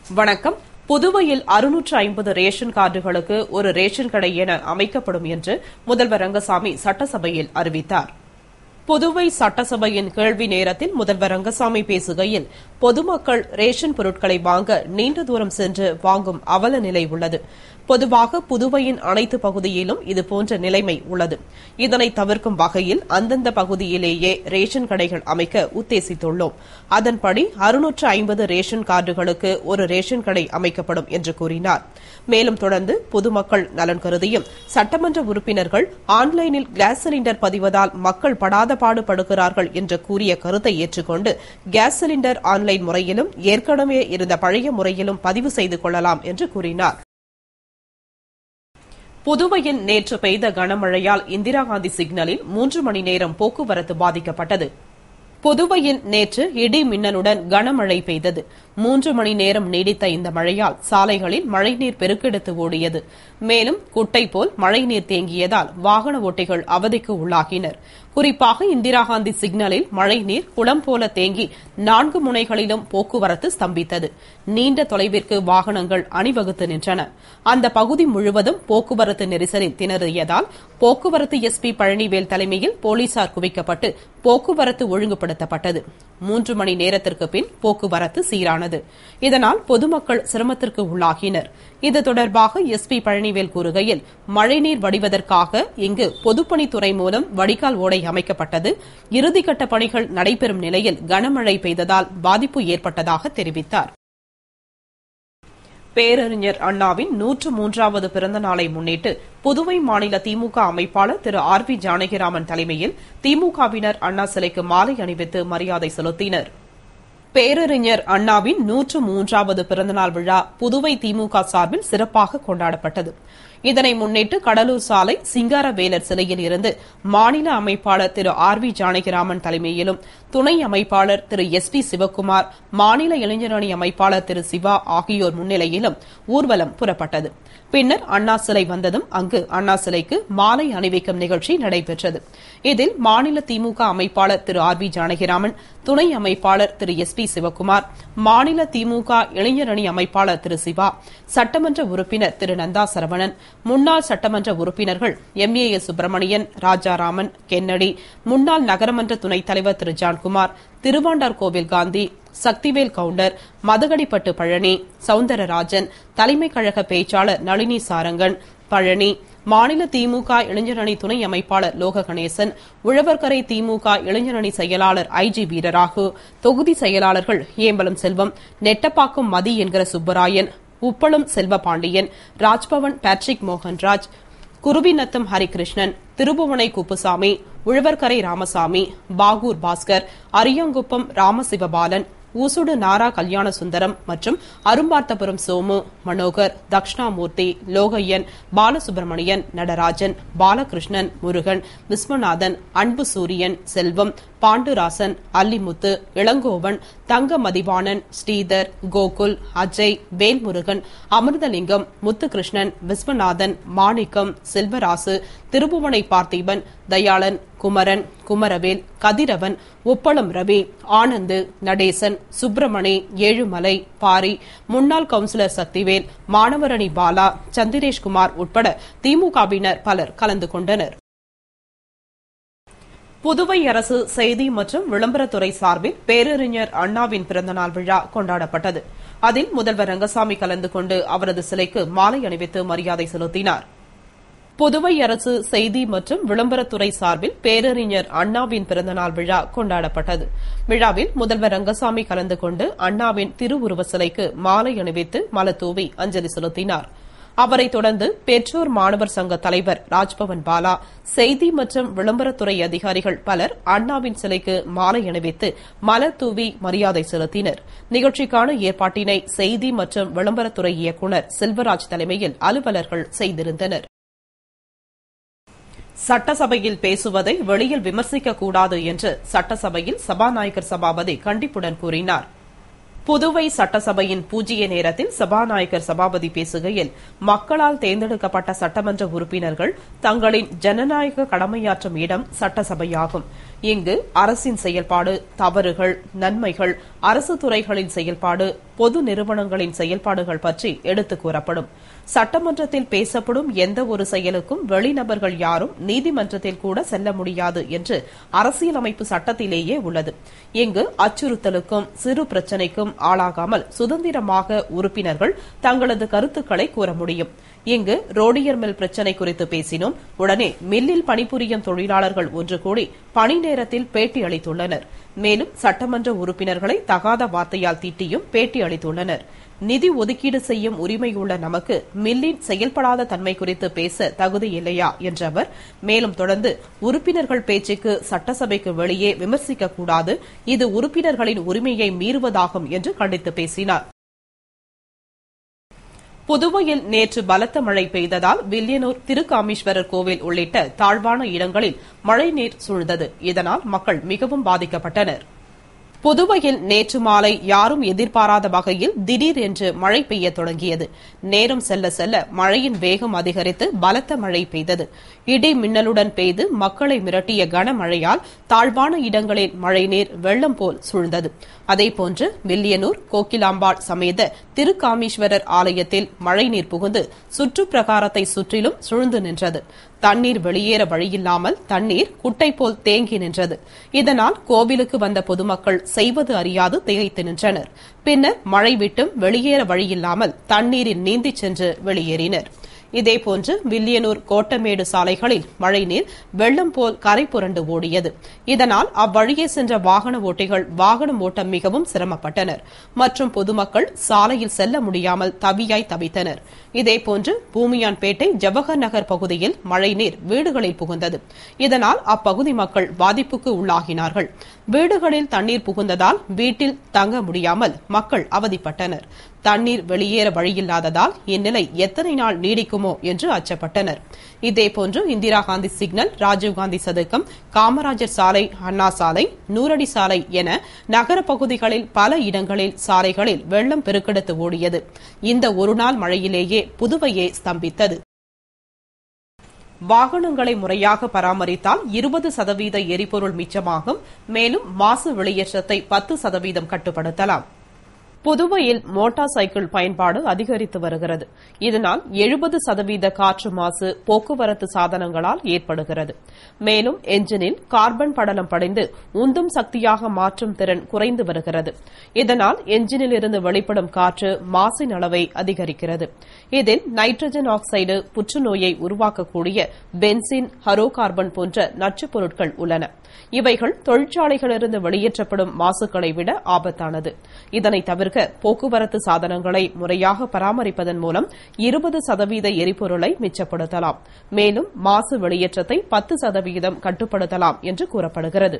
வணக்கம் புதுவையில் அறுநூற்று ஐம்பது ரேஷன் கார்டுகளுக்கு ஒரு ரேஷன் கடை என அமைக்கப்படும் என்று முதல்வர் ரங்கசாமி சட்டசபையில் அறிவித்தார் புதுவை சட்டசபையின் கேள்வி நேரத்தில் முதல்வர் ரங்கசாமி பேசுகையில் பொதுமக்கள் ரேஷன் பொருட்களை வாங்க நீண்ட தூரம் சென்று வாங்கும் அவல நிலை உள்ளது பொதுவாக புதுவையின் அனைத்து பகுதியிலும் இதுபோன்ற நிலைமை உள்ளது இதனை தவிர்க்கும் வகையில் அந்தந்த பகுதியிலேயே ரேஷன் கடைகள் அமைக்க உத்தேசித்துள்ளோம் அதன்படி அறுநூற்று ஐம்பது ரேஷன் கார்டுகளுக்கு ஒரு ரேஷன் கடை அமைக்கப்படும் என்று கூறினார் மேலும் தொடர்ந்து பொதுமக்கள் நலன் கருதியும் சட்டமன்ற உறுப்பினர்கள் ஆன்லைனில் கேஸ் சிலிண்டர் பதிவதால் மக்கள் படாத பாடுபடுகிறார்கள் என்று கூறிய கருத்தை ஏற்றுக்கொண்டு கேஸ் சிலிண்டர் ஆன்லைன் முறையிலும் ஏற்கனவே இருந்த பழைய முறையிலும் பதிவு செய்து கொள்ளலாம் என்று கூறினார் புதுவையில் நேற்று பெய்த கனமழையால் இந்திரா காந்தி சிக்னலில் மூன்று மணி நேரம் போக்குவரத்து பாதிக்கப்பட்டது புதுவையில் நேற்று இடி மின்னலுடன் கனமழை பெய்தது மூன்று மணி நேரம் நீடித்த இந்த மழையால் சாலைகளில் மழைநீர் பெருக்கெடுத்து ஓடியது மேலும் குட்டை போல் மழைநீர் தேங்கியதால் வாகன ஓட்டிகள் அவதிக்கு உள்ளாகினர் குறிப்பாக இந்திரா காந்தி சிக்னலில் மழைநீர் குளம் போல தேங்கி நான்கு முனைகளிலும் போக்குவரத்து ஸ்தம்பித்தது நீண்ட தொலைவிற்கு வாகனங்கள் அணிவகுத்து நின்றன அந்த பகுதி முழுவதும் போக்குவரத்து நெரிசலில் திணறியதால் போக்குவரத்து எஸ்பி பழனிவேல் தலைமையில் போலீசார் குவிக்கப்பட்டு போக்குவரத்து ஒழுங்குபடுத்தப்பட்டது மூன்று மணி நேரத்திற்கு பின் போக்குவரத்து சீரானது இதனால் பொதுமக்கள் சிரமத்திற்கு உள்ளாகினர் இது தொடர்பாக எஸ்பி பழனிவேல் கூறுகையில் மழைநீர் வடிவதற்காக இங்கு பொதுப்பணித்துறை மூலம் வடிகால் ஓடை அமைக்கப்பட்டது இறுதிக்கட்ட பணிகள் நடைபெறும் நிலையில் கனமழை பெய்ததால் பாதிப்பு ஏற்பட்டதாக தெரிவித்தார் பேரறிஞர் அண்ணாவின் நூற்று மூன்றாவது பிறந்த நாளை முன்னிட்டு புதுவை மாநில திமுக அமைப்பாளர் திரு ஆர் பி ஜானகிராமன் தலைமையில் திமுகவினர் அண்ணா சிலைக்கு மாலை அணிவித்து மரியாதை செலுத்தினர் பேரறிஞர் அண்ணாவின் நூற்று மூன்றாவது பிறந்தநாள் விழா புதுவை திமுக சார்பில் சிறப்பாக கொண்டாடப்பட்டது இதனை முன்னிட்டு கடலூர் சாலை சிங்காரவேலர் சிலையில் இருந்து மாநில அமைப்பாளர் திரு ஆர் வி ஜானகிராமன் தலைமையிலும் துணை அமைப்பாளர் திரு எஸ் பி சிவக்குமார் மாநில இளைஞரணி அமைப்பாளர் திரு சிவா ஆகியோர் முன்னிலையிலும் ஊர்வலம் புறப்பட்டது பின்னர் அண்ணா சிலை வந்ததும் அங்கு அண்ணா சிலைக்கு மாலை அணிவிக்கும் நிகழ்ச்சி நடைபெற்றது இதில் மாநில திமுக அமைப்பாளர் திரு ஆர் வி ஜானகிராமன் துணை அமைப்பாளர் திரு எஸ் பி சிவக்குமார் மாநில திமுக இளைஞரணி அமைப்பாளர் திரு சிவா சட்டமன்ற உறுப்பினர் திரு நந்தா சரவணன் முன்னாள் சட்டமன்ற உறுப்பினர்கள் M A S Subramanian Rajaraman Kennedy முன்னாள் நகரமன்ற துணைத் தலைவர் திரு ஜான்குமார் திருவாண்டார் கோவில் காந்தி சக்திவேல் கவுண்டர் மதகடிப்பட்டு பழனி சவுந்தரராஜன் தலைமை கழக பேச்சாளர் நளினி சாரங்கன் பழனி மாநில திமுக இளைஞரணி துணை அமைப்பாளர் லோக கணேசன் உழவர்கரை திமுக இளைஞரணி செயலாளர் ஐ ஜி வீரராகு தொகுதி செயலாளர்கள் ஏம்பலம் செல்வம் நெட்டப்பாக்கம் மதி என்கிற சுப்பராயன் உப்பளம் செல்வபாண்டியன் ராஜ்பவன் பேட்ரிக் மோகன்ராஜ் குருவிநத்தம் ஹரிகிருஷ்ணன் திருபுவனை குப்புசாமி உழவர்கரை ராமசாமி பாகூர் பாஸ்கர் அரியங்குப்பம் ராமசிவபாலன் ஊசுடு நாரா கல்யாண சுந்தரம் மற்றும் அரும்பார்த்தபுரம் சோமு மனோகர் தக்ஷணாமூர்த்தி லோகையன் பாலசுப்ரமணியன் நடராஜன் பாலகிருஷ்ணன் முருகன் விஸ்வநாதன் அன்பு சூரியன் செல்வம் பாண்டுராசன் அல்லிமுத்து இளங்கோவன் தங்க மதிவாணன் ஸ்ரீதர் கோகுல் அஜய் வேல்முருகன் அமிர்தலிங்கம் முத்துகிருஷ்ணன் விஸ்வநாதன் மாணிக்கம் செல்வராசு திருபுவனை பார்த்திபன் தயாளன் குமரன் குமரவேல் கதிரவன் உப்பளம் ரவி ஆனந்து நடேசன் சுப்பிரமணி ஏழுமலை பாரி முன்னாள் கவுன்சிலர் சக்திவேல் மாணவரணி பாலா சந்திரேஷ்குமார் உட்பட திமுகவினர் பலர் கலந்து கொண்டனர் புதுவை அரசு செய்தி மற்றும் விளம்பரத்துறை சார்பில் பேரறிஞர் அண்ணாவின் பிறந்தநாள் விழா கொண்டாடப்பட்டது அதில் முதல்வர் ரங்கசாமி கலந்து கொண்டு அவரது சிலைக்கு மாலை அணிவித்து மரியாதை செலுத்தினார் புதுவை அரசு செய்தி மற்றும் விளம்பரத்துறை சார்பில் பேரறிஞர் அண்ணாவின் பிறந்தநாள் விழா கொண்டாடப்பட்டது விழாவில் முதல்வர் ரங்கசாமி கலந்து கொண்டு அண்ணாவின் திருவுருவ சிலைக்கு மாலை அணிவித்து மலத்தூவி அஞ்சலி செலுத்தினார் அவரைத் தொடர்ந்து பெற்றோர் மாணவர் சங்க தலைவர் ராஜ்பவன் பாலா செய்தி மற்றும் விளம்பரத்துறை அதிகாரிகள் பலர் அண்ணாவின் சிலைக்கு மாலை அணிவித்து மலர் தூவி மரியாதை செலுத்தினர் நிகழ்ச்சிக்கான ஏற்பாட்டினை செய்தி மற்றும் விளம்பரத்துறை இயக்குநர் செல்வராஜ் தலைமையில் அலுவலர்கள் செய்திருந்தனர் சட்டசபையில் பேசுவதை வெளியில் விமர்சிக்க கூடாது என்று சட்டசபையில் சபாநாயகர் சபாபதி கண்டிப்புடன் கூறினார் புதுவை சட்டசபையின் பூஜ்ய நேரத்தில் சபாநாயகர் சபாபதி பேசுகையில் மக்களால் தேர்ந்தெடுக்கப்பட்ட சட்டமன்ற உறுப்பினர்கள் தங்களின் ஜனநாயக கடமையாற்றும் இடம் சட்டசபையாகும் இங்கு அரசின் செயல்பாடு தவறுகள் நன்மைகள் அரசு துறைகளின் செயல்பாடு பொது நிறுவனங்களின் செயல்பாடுகள் பற்றி எடுத்துக் கூறப்படும் சட்டமன்றத்தில் பேசப்படும் எந்த ஒரு செயலுக்கும் வெளிநபர்கள் யாரும் நீதிமன்றத்தில் கூட செல்ல முடியாது என்று அரசியலமைப்பு சட்டத்திலேயே உள்ளது இங்கு அச்சுறுத்தலுக்கும் சிறு பிரச்சினைக்கும் ஆளாகாமல் சுதந்திரமாக உறுப்பினர்கள் தங்களது கருத்துக்களை கூற முடியும் இங்கு ரோடியர் மில் பிரச்சினை குறித்து பேசினோம் உடனே மில்லில் பணிபுரியும் தொழிலாளர்கள் ஒன்று கூடி பணி நேரத்தில் பேட்டி அளித்துள்ளனர் மேலும் சட்டமன்ற உறுப்பினர்களை தகாத வார்த்தையால் திட்டியும் பேட்டி அளித்துள்ளனர் நிதி ஒதுக்கீடு செய்யும் உரிமையுள்ள நமக்கு மில்லின் செயல்படாத தன்மை குறித்து பேச தகுதி இல்லையா என்ற அவர் மேலும் தொடர்ந்து உறுப்பினர்கள் பேச்சுக்கு சட்டசபைக்கு வெளியே விமர்சிக்கக்கூடாது இது உறுப்பினர்களின் உரிமையை மீறுவதாகும் என்று கண்டித்து பேசினார் புதுவையில் நேற்று பலத்த மழை பெய்ததால் வில்லியனூர் திருக்காமீஸ்வரர் கோவில் உள்ளிட்ட தாழ்வான இடங்களில் மழைநீர் சூழ்ந்தது இதனால் மக்கள் மிகவும் பாதிக்கப்பட்டனர் புதுவையில் நேற்று மாலை யாரும் எதிர்பாராத வகையில் திடீர் என்று மழை பெய்ய தொடங்கியது நேரம் செல்ல செல்ல மழையின் வேகம் அதிகரித்து பலத்த மழை பெய்தது இடி மின்னலுடன் பெய்து மக்களை மிரட்டிய கனமழையால் தாழ்வான இடங்களில் மழைநீர் வெள்ளம் போல் சூழ்ந்தது அதேபோன்று வில்லியனூர் கோகிலாம்பாள் சமேத திருக்காமீஸ்வரர் ஆலயத்தில் மழைநீர் புகுந்து சுற்றுப்பிரகாரத்தை சுற்றிலும் சூழ்ந்து நின்றது தண்ணீர் வெளியேற வழியில்லாமல் தண்ணீர் குட்டை போல் தேங்கி நின்றது இதனால் கோவிலுக்கு வந்த பொதுமக்கள் செய்வது அறியாது திகைத்து நின்றனர் பின்னர் மழை விட்டும் வெளியேற வழியில்லாமல் தண்ணீரில் நீந்திச் சென்று வெளியேறினர் இதேபோன்று வில்லியனூர் கோட்டமேடு சாலைகளில் மழைநீர் வெள்ளம் போல் கரை புரண்டு ஓடியது இதனால் அவ்வழியே சென்ற வாகன ஓட்டிகள் வாகனம் ஓட்ட மிகவும் சிரமப்பட்டனர் மற்றும் பொதுமக்கள் சாலையில் செல்ல முடியாமல் தவியாய் தவித்தனர் இதேபோன்று பூமியான்பேட்டை ஜவஹர் நகர் பகுதியில் மழைநீர் வீடுகளில் புகுந்தது இதனால் அப்பகுதி மக்கள் பாதிப்புக்கு உள்ளாகினார்கள் வீடுகளில் தண்ணீர் புகுந்ததால் வீட்டில் தங்க முடியாமல் மக்கள் அவதிப்பட்டனர் தண்ணீர் வெளியேற வழியில்லாததால் இந்நிலை எத்தனை நாள் நீடிக்குமோ என்று அச்சப்பட்டனர் இதேபோன்று இந்திரா காந்தி சிக்னல் ராஜீவ்காந்தி சதுக்கம் காமராஜர் சாலை அண்ணா சாலை நூறடி சாலை என நகர பகுதிகளில் பல இடங்களில் சாலைகளில் வெள்ளம் பெருக்கெடுத்து ஓடியது இந்த ஒருநாள் மழையிலேயே புதுவையே ஸ்தம்பித்தது வாகனங்களை முறையாக பராமரித்தால் இருபது சதவீத எரிபொருள் மிச்சமாகும் மேலும் மாசு வெளியேற்றத்தை பத்து சதவீதம் கட்டுப்படுத்தலாம் புதுவையில் மோட்டார் சைக்கிள் பயன்பாடு அதிகரித்து வருகிறது இதனால் எழுபது சதவீத காற்று மாசு போக்குவரத்து சாதனங்களால் ஏற்படுகிறது மேலும் என்ஜினில் கார்பன் படலம் படிந்து உந்தும் சக்தியாக மாற்றும் திறன் குறைந்து வருகிறது இதனால் என்ஜினில் இருந்து வெளிப்படும் காற்று மாசின் அளவை அதிகரிக்கிறது இதில் நைட்ரஜன் ஆக்சைடு புற்றுநோயை உருவாக்கக்கூடிய பென்சின் ஹரோ கார்பன் போன்ற நச்சுப் பொருட்கள் உள்ளன இவைகள் தொழிற்சாலைகளிலிருந்து வெளியேற்றப்படும் மாசுக்களை விட ஆபத்தானது இதனை தவிர்க்க போக்குவரத்து சாதனங்களை முறையாக பராமரிப்பதன் மூலம் இருபது சதவீத எரிபொருளை மிச்சப்படுத்தலாம் மேலும் மாசு வெளியேற்றத்தை பத்து சதவீதம் கட்டுப்படுத்தலாம் என்று கூறப்படுகிறது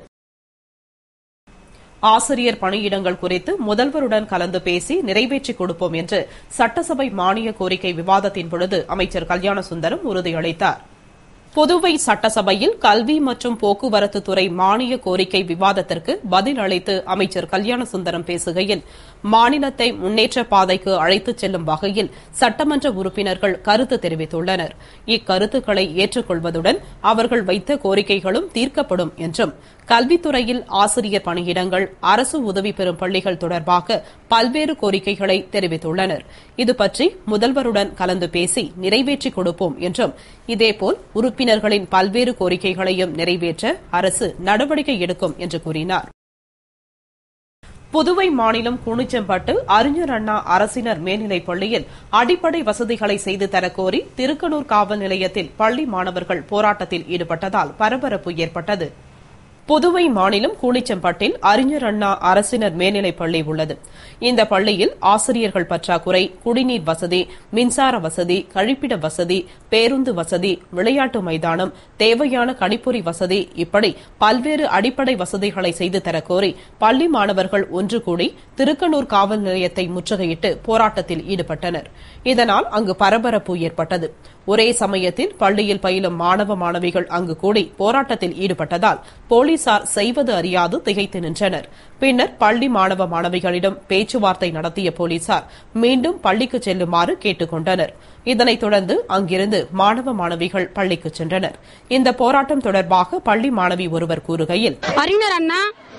ஆசிரியர் பணியிடங்கள் குறித்து முதல்வருடன் கலந்து பேசி நிறைவேற்றிக் கொடுப்போம் என்று சட்டசபை மானிய கோரிக்கை விவாதத்தின் பொழுது அமைச்சர் கல்யாண சுந்தரம் உறுதியளித்தார் புதுவை சட்டசபையில் கல்வி மற்றும் போக்குவரத்து துறை மானிய கோரிக்கை விவாதத்திற்கு பதில் அளித்து அமைச்சர் கல்யாண சுந்தரம் பேசுகையில் மாநிலத்தை முன்னேற்ற பாதைக்கு அழைத்துச் செல்லும் வகையில் சட்டமன்ற உறுப்பினர்கள் கருத்து தெரிவித்துள்ளனர் இக்கருத்துக்களை ஏற்றுக்கொள்வதுடன் அவர்கள் வைத்த கோரிக்கைகளும் தீர்க்கப்படும் என்றும் கல்வித்துறையில் ஆசிரியர் பணியிடங்கள் அரசு உதவி பெறும் பள்ளிகள் தொடர்பாக பல்வேறு கோரிக்கைகளை தெரிவித்துள்ளனர் இதுபற்றி முதல்வருடன் கலந்து பேசி நிறைவேற்றிக் கொடுப்போம் என்றும் இதேபோல் உறுப்பினர்களின் பல்வேறு கோரிக்கைகளையும் நிறைவேற்ற அரசு நடவடிக்கை எடுக்கும் என்று கூறினார் புதுவை மாநிலம் குனிச்சம்பட்டு அறிஞர் அண்ணா அரசினர் மேல்நிலைப் பள்ளியில் அடிப்படை வசதிகளை செய்து தரக்கோரி திருக்கனூர் காவல் நிலையத்தில் பள்ளி மாணவர்கள் போராட்டத்தில் ஈடுபட்டதால் பரபரப்பு ஏற்பட்டது புதுவை மாநிலம் கூனிச்சம்பட்டில் அறிஞர் அண்ணா அரசினர் மேல்நிலைப் பள்ளி உள்ளது இந்த பள்ளியில் ஆசிரியர்கள் பற்றாக்குறை குடிநீர் வசதி மின்சார வசதி கழிப்பிட வசதி பேருந்து வசதி விளையாட்டு மைதானம் தேவையான கணிப்பொறி வசதி இப்படி பல்வேறு அடிப்படை வசதிகளை செய்து தரக்கோரி பள்ளி மாணவர்கள் ஒன்று கூடி திருக்கனூர் காவல் நிலையத்தை முற்றுகையிட்டு போராட்டத்தில் ஈடுபட்டனர் இதனால் அங்கு பரபரப்பு ஏற்பட்டது ஒரே சமயத்தில் பள்ளியில் பயிலும் மாணவ மாணவிகள் அங்கு கூடி போராட்டத்தில் ஈடுபட்டதால் போலீசார் செய்வது அறியாது திகைத்து நின்றனர் பின்னர் பள்ளி மாணவ மாணவிகளிடம் பேச்சுவார்த்தை நடத்திய போலீசார் மீண்டும் பள்ளிக்கு செல்லுமாறு கேட்டுக் கொண்டனர் இதனைத் தொடர்ந்து அங்கிருந்து மாணவ மாணவிகள் பள்ளிக்கு சென்றனர் இந்த போராட்டம் தொடர்பாக பள்ளி மாணவி ஒருவர் கூறுகையில் அறிஞர் Anna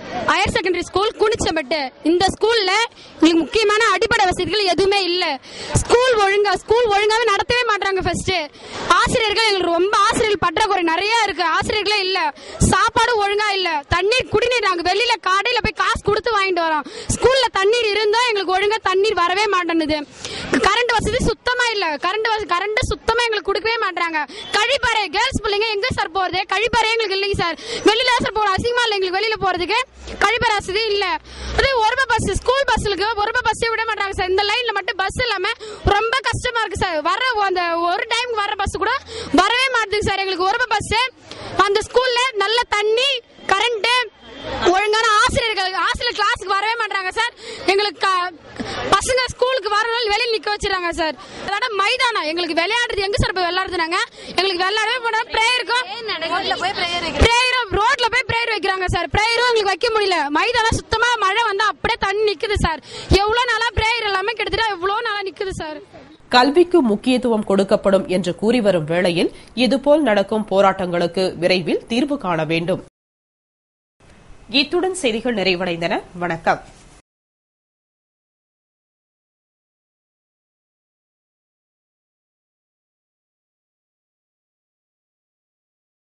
higher secondary school Kunichampet இந்த ஸ்கூல்ல எங்களுக்கு முக்கியமான அடிப்படை வசதிகள் எதுவுமே இல்ல ஸ்கூல் ஒழுங்கா ஸ்கூல் ஒழுங்காவே நடத்தவே மாட்டாங்க ஃபர்ஸ்ட் ஆசிரியர்கள் எங்களுக்கு ரொம்ப ஆசிரியர்கள் பற்றாக்குறை நிறைய இருக்கு ஆசிரியர்களே இல்ல சாப்பாடு ஒழுங்கா இல்ல தண்ணீர் குடிநீர் நாங்க வெளியில கடையில போய் காசு கொடுத்து வாங்கிட்டு வரோம் ஸ்கூல்ல தண்ணீர் இருந்தா எங்களுக்கு ஒழுங்கா தண்ணீர் வரவே மாட்டேங்குது கரண்ட் வசதி சுத்தமா இல்ல கரண்ட் வசதி கரண்ட் சுத்தமா எங்களுக்கு கொடுக்கவே மாட்டாங்க கழிப்பறை கேர்ள்ஸ் பிள்ளைங்க எங்க சார் போறது கழிப்பறை எங்களுக்கு இல்லைங்க சார் வெளியில சார் போறோம் அசிங்கமா இல்ல எங்களுக்கு வெளியில போறதுக்கு கழிப்பறை வசதி இல்ல அதே ஒரு பஸ் ஸ்கூல் பஸ்ஸுக்கு ஒரு பஸ்ஸே விட மாட்டாங்க சார் இந்த லைன்ல மட்டும் பஸ் இல்லாம ரொம்ப கஷ்டமா இருக்கு சார் வர அந்த ஒரு டைம் வர பஸ் கூட வரவே மாட்டேங்குது சார் எங்களுக்கு ஒரு பஸ் அந்த ஸ்கூல்ல நல்ல தண்ணி கரண்ட் ஒழுங்கான ஆசிரியர்கள் ஆசிரியர் கிளாஸுக்கு வரவே மாட்டாங்க சார் எங்களுக்கு க- பசங்க ஸ்கூலுக்கு வரணும் வெளியில நிக்க வச்சிருக்காங்க சார் அதோட மைதானம் எங்களுக்கு விளையாடுறது எங்க சார் போய் விளையாடுறாங்க எங்களுக்கு விளையாடவே போனா பிரேயருக்கும் பிரேயர் ரோட்ல போய் பிரேயர் வைக்கிறாங்க சார் பிரேயரும் எங்களுக்கு வைக்க முடியல மைதானம் சுத்தமா மழை வந்தா அப்படியே தண்ணி நிக்குது சார் எவ்வளவு நாளா பிரேயர் எல்லாமே கிட்டத்தட்ட எவ்வளவு நாளா நிக்குது சார் கல்விக்கு முக்கியத்துவம் கொடுக்கப்படும் என்று கூறி வரும் வேளையில் இதுபோல் நடக்கும் போராட்டங்களுக்கு விரைவில் தீர்வு காண வேண்டும் இத்துடன் செய்திகள் நிறைவடைந்தன வணக்கம்